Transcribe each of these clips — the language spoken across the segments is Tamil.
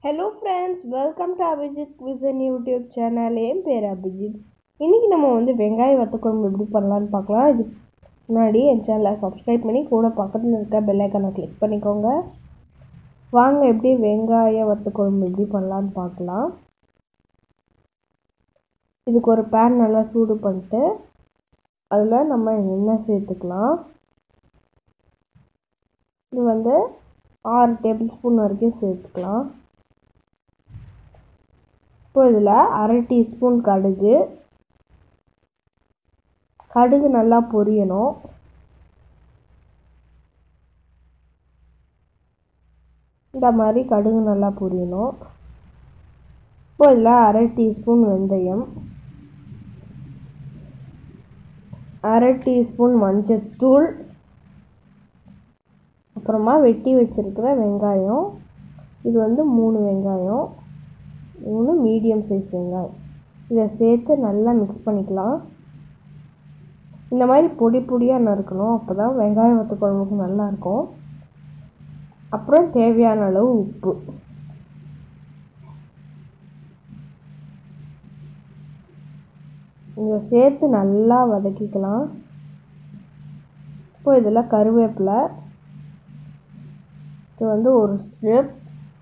hello friends welcome to Abhijit vision YouTube channel என் பேர் அபிஜித் இன்றைக்கி நம்ம வந்து வெங்காய வத்தக்குழம்பு எப்படி பண்ணலான்னு பார்க்கலாம் இது முன்னாடி என் சேனலை சப்ஸ்கிரைப் பண்ணி கூட பக்கத்தில் இருக்க பெல்லைக்கனை கிளிக் பண்ணிக்கோங்க வாங்க எப்படி வெங்காய வத்தக்குழம்பு எப்படி பண்ணலான்னு பார்க்கலாம் இதுக்கு ஒரு பேன் நல்லா சூடு பண்ணிட்டு அதில் நம்ம எண்ணெய் சேர்த்துக்கலாம் இது வந்து ஆறு டேபிள் ஸ்பூன் வரைக்கும் சேர்த்துக்கலாம் இப்போ இதில் அரை டீஸ்பூன் கடுகு கடுகு நல்லா பொரியணும் இந்த மாதிரி கடுகு நல்லா பொரியணும் இப்போ இதில் அரை டீஸ்பூன் வெந்தயம் அரை டீஸ்பூன் மஞ்சத்தூள் அப்புறமா வெட்டி வச்சுருக்கிற வெங்காயம் இது வந்து மூணு வெங்காயம் மூணு மீடியம் சைஸ் வெங்காயம் இதை சேர்த்து நல்லா மிக்ஸ் பண்ணிக்கலாம் இந்த மாதிரி பொடி பொடியாக நறுக்கணும் அப்போ தான் வெங்காயம் வத்த குழம்புக்கு நல்லாயிருக்கும் அப்புறம் தேவையான அளவு உப்பு இதை சேர்த்து நல்லா வதக்கிக்கலாம் இப்போ இதில் கருவேப்பிலை இது வந்து ஒரு ஸ்டெப்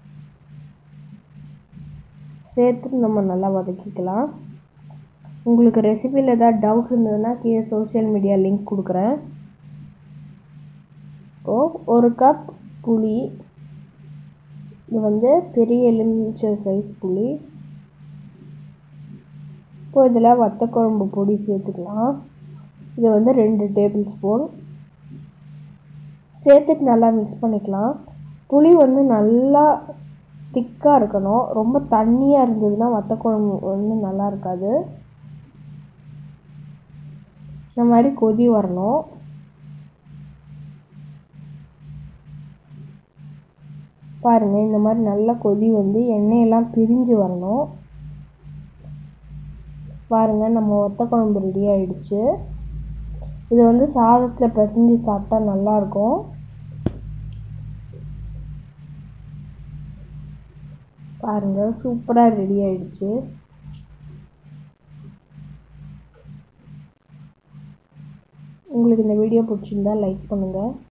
சேர்த்து நம்ம நல்லா வதக்கிக்கலாம் உங்களுக்கு ரெசிபியில் ஏதாவது டவுட் இருந்ததுன்னா கீழே சோஷியல் மீடியா லிங்க் கொடுக்குறேன் ஓ ஒரு கப் புளி இது வந்து பெரிய எலுமிச்சை சைஸ் புளி இப்போ இதில் வத்தக்குழம்பு பொடி சேர்த்துக்கலாம் இது வந்து ரெண்டு டேபிள் ஸ்பூன் சேர்த்துட்டு நல்லா மிக்ஸ் பண்ணிக்கலாம் புளி வந்து நல்லா திக்காக இருக்கணும் ரொம்ப தண்ணியாக இருந்ததுன்னா வத்தக்குழம்பு வந்து நல்லா இருக்காது இந்த மாதிரி கொதி வரணும் பாருங்கள் இந்த மாதிரி நல்லா கொதி வந்து எண்ணெயெல்லாம் பிரிஞ்சு வரணும் பாருங்கள் நம்ம ஒத்த குழம்பு ரெடி ஆயிடுச்சு இது வந்து சாதத்தில் பிசைஞ்சு சாப்பிட்டா நல்லாயிருக்கும் பாருங்கள் சூப்பராக ரெடி ஆயிடுச்சு உங்களுக்கு இந்த வீடியோ பிடிச்சிருந்தா லைக் பண்ணுங்கள்